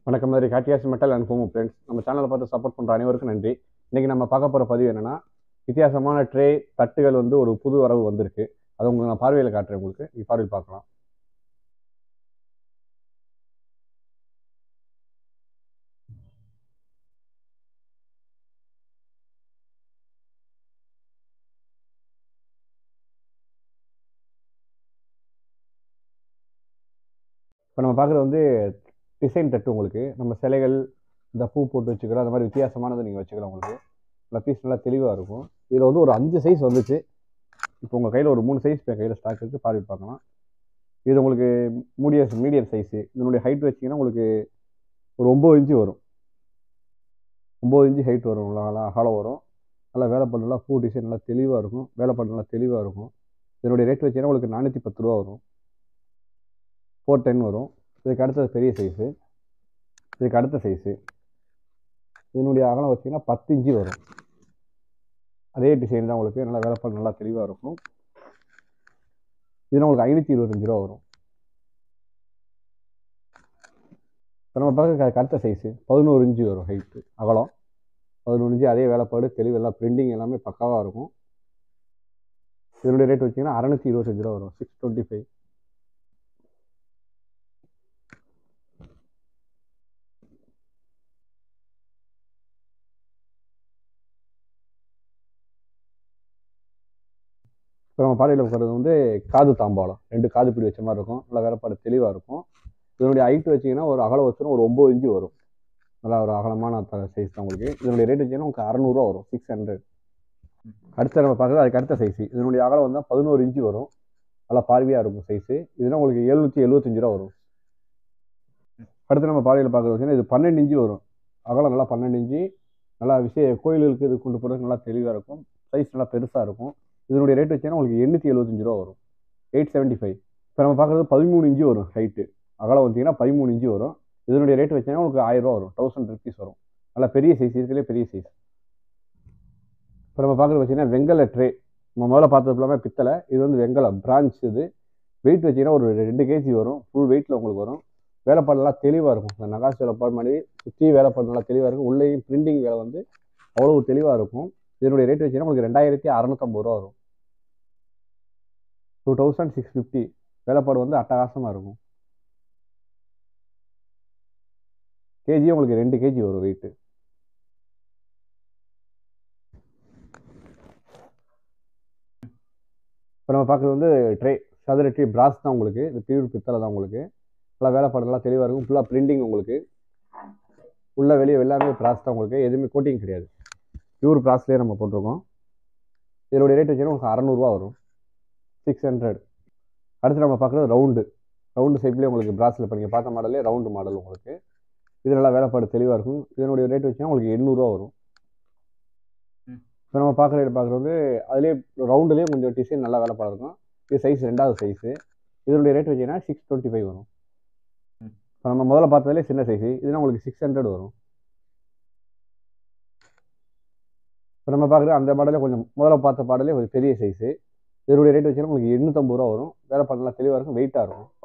வணக்கம் மாதிரி காட்டியாஸ் மெட்டல் அண்ட் ஹோம் ஃப்ரெண்ட்ஸ் நம்ம சேனலை பார்த்து சப்போர்ட் பண்ணுற அனைவருக்கும் நன்றி இன்றைக்கி நம்ம பார்க்க போகிற பதிவு என்னென்னா வித்தியாசமான ட்ரே தட்டுகள் வந்து ஒரு புது வரவு வந்திருக்கு அதை உங்களுக்கு நான் பார்வையில் காட்டுறேன் உங்களுக்கு நீங்கள் பார்வையில் பார்க்கலாம் இப்போ நம்ம பார்க்குறது வந்து டிசைன் தட்டு உங்களுக்கு நம்ம சிலைகள் இந்த பூ போட்டு வச்சுக்கிறோம் அந்த மாதிரி வித்தியாசமானதை நீங்கள் வச்சுக்கலாம் உங்களுக்கு நல்லா பீஸ் நல்லா தெளிவாக இருக்கும் இதில் வந்து ஒரு அஞ்சு சைஸ் வந்துச்சு இப்போ உங்கள் கையில் ஒரு மூணு சைஸ் என் கையில் ஸ்டாக் இருக்குது பார்வை பார்க்கலாம் இது உங்களுக்கு மீடியம் மீடியம் சைஸு இதனுடைய ஹைட் வச்சிங்கன்னா உங்களுக்கு ஒரு ஒம்பது இன்ச்சு வரும் ஒம்பது இன்ச்சு ஹைட் வரும் நல்லா அகலம் வரும் நல்லா வேலைப்பாடு நல்லா பூ டிசைன் நல்லா தெளிவாக இருக்கும் வேலைப்பாடு நல்லா தெளிவாக இருக்கும் இதனுடைய ரேட் வச்சிங்கன்னா உங்களுக்கு நானூற்றி பத்து ரூபா வரும் ஃபோர் டென் வரும் இதுக்கு அடுத்தது பெரிய சைஸு இதுக்கு அடுத்த சைஸு இதனுடைய அகலம் வச்சிங்கன்னா பத்து இன்ச்சு வரும் அதே டிசைன் தான் உங்களுக்கு நல்லா வேலைப்பாடு நல்லா தெளிவாக இருக்கும் இது உங்களுக்கு ஐநூற்றி இருபத்தஞ்சி ரூபா வரும் இப்போ நம்ம பார்க்க அடுத்த சைஸு பதினோரு இன்ச்சு வரும் ஹைட்டு அகலம் பதினோரு இன்ச்சு அதே வேலைப்பாடு தெளிவு எல்லாம் பிரிண்டிங் எல்லாமே பக்காவாக இருக்கும் இதனுடைய ரேட் வச்சிங்கன்னா அறநூற்றி இருபத்தஞ்சி ரூபா வரும் சிக்ஸ் டுவெண்ட்டி ஃபைவ் இப்போ நம்ம பாடையில் உட்காரது வந்து காது தாம்பாளம் ரெண்டு காது பிடி வச்ச மாதிரி இருக்கும் நல்லா வேலைப்பாடு தெளிவாக இருக்கும் இதனுடைய ஹைட் வச்சிங்கன்னா ஒரு அகலம் வச்சுன்னா ஒரு ஒம்பது இன்ச்சு வரும் நல்லா ஒரு அகலமான சைஸ் தான் உங்களுக்கு இதனுடைய ரேட் வச்சிங்கன்னா உங்களுக்கு அறநூறுவா வரும் சிக்ஸ் ஹண்ட்ரட் அடுத்த நம்ம பார்க்குறது அதுக்கு அடுத்த சைஸ் இதனுடைய அகலம் வந்து பதினோரு இன்ச்சு வரும் நல்லா பார்வையாக இருக்கும் சைஸு இதுனா உங்களுக்கு எழுநூற்றி எழுபத்தஞ்சு ரூபா வரும் அடுத்து நம்ம பாடையில் பார்க்குறது வச்சுன்னா இது பன்னெண்டு இன்ச்சு வரும் அகலம் நல்லா பன்னெண்டு இன்ச்சு நல்லா விஷய கோயிலுக்கு இது கொண்டு போகிறது நல்லா தெளிவாக இருக்கும் சைஸ் நல்லா பெருசாக இருக்கும் இதனுடைய ரேட் வச்சீங்கன்னா உங்களுக்கு எண்ணூற்றி எழுபத்தஞ்சு ரூபா வரும் எயிட் செவன்ட்டி ஃபைவ் இப்போ நம்ம பார்க்குறது பதிமூணு இன்ச்சு வரும் ஹைட்டு அகலம் வந்தீங்கன்னா பதிமூணு இன்ச்சு வரும் இதனுடைய ரேட் வச்சீங்கன்னா உங்களுக்கு ஆயிரம் ரூபா வரும் தௌசண்ட் ருபீஸ் வரும் நல்லா பெரிய சைஸ் இருக்கிறதே பெரிய சைஸ் இப்போ நம்ம பார்க்குறது வச்சிங்கன்னா வெங்கல ட்ரே நம்ம முதல்ல பார்த்தது ஃபுல்லாமே பித்தளை இது வந்து வெங்கலம் பிரான்ச் இது வெயிட் வச்சிங்கன்னா ஒரு ரெண்டு கேஜி வரும் ஃபுல் வெயிட்டில் உங்களுக்கு வரும் வேலைப்பாடு நல்லா தெளிவாக இருக்கும் இந்த நகாஸ் வேலைப்பாடு மாதிரி சுற்றி வேலைப்பாடு நல்லா தெளிவாக இருக்கும் உள்ளேயும் பிரிண்டிங் வேலை வந்து அவ்வளோ தெளிவாக இருக்கும் இதனுடைய ரேட் வச்சிங்கன்னா உங்களுக்கு ரெண்டாயிரத்தி அறநூற்றம்பது ரூபா வரும் டூ தௌசண்ட் சிக்ஸ் ஃபிஃப்டி வேலைப்பாடு வந்து அட்டகாசமாக இருக்கும் கேஜி உங்களுக்கு ரெண்டு கேஜி வரும் வெயிட்டு இப்போ நம்ம பார்க்குறது வந்து ட்ரே சதுர ட்ரீ பிராஸ் தான் உங்களுக்கு இது பியூர் பித்தளை தான் உங்களுக்கு நல்லா வேலைப்பாடு நல்லா தெளிவாக இருக்கும் ஃபுல்லாக பிரிண்டிங் உங்களுக்கு உள்ள வெளியே எல்லாமே பிராஸ் தான் உங்களுக்கு எதுவுமே கோட்டிங் கிடையாது பியூர் பிராஸ்லேயே நம்ம போட்டிருக்கோம் இதனுடைய ரேட் வச்சுன்னா உங்களுக்கு அறநூறுவா வரும் சிக்ஸ் ஹண்ட்ரட் அடுத்து நம்ம பார்க்குறது ரவுண்டு ரவுண்டு ஷேப்லேயே உங்களுக்கு பிராஸில் இப்போ நீங்கள் பார்த்த மாடலே ரவுண்டு மாடல் உங்களுக்கு இது நல்லா வேலைப்பாடு தெளிவாக இருக்கும் இதனுடைய ரேட் வச்சுன்னா உங்களுக்கு எண்ணூறுரூவா வரும் இப்போ நம்ம பார்க்குற ரேட் பார்க்குறது வந்து அதுலேயே ரவுண்டுலேயே கொஞ்சம் டிசைன் நல்லா வேலைப்பாடு இருக்கும் இது சைஸ் ரெண்டாவது சைஸு இதனுடைய ரேட் வச்சிங்கன்னா சிக்ஸ் டுவெண்ட்டி ஃபைவ் வரும் இப்போ நம்ம முதல்ல பார்த்ததுலேயே சின்ன சைஸு இதுனா உங்களுக்கு சிக்ஸ் ஹண்ட்ரட் வரும் இப்போ நம்ம பார்க்குறது அந்த மாடலே கொஞ்சம் முதல்ல பார்த்த பாடலே கொஞ்சம் பெரிய சைஸு இதனுடைய ரேட் வச்சுன்னா உங்களுக்கு எண்ணூற்றம்பது ரூபா வரும் வேலைப்பாடு நல்லா தெளிவாக இருக்கும் வெயிட்டாக இருக்கும்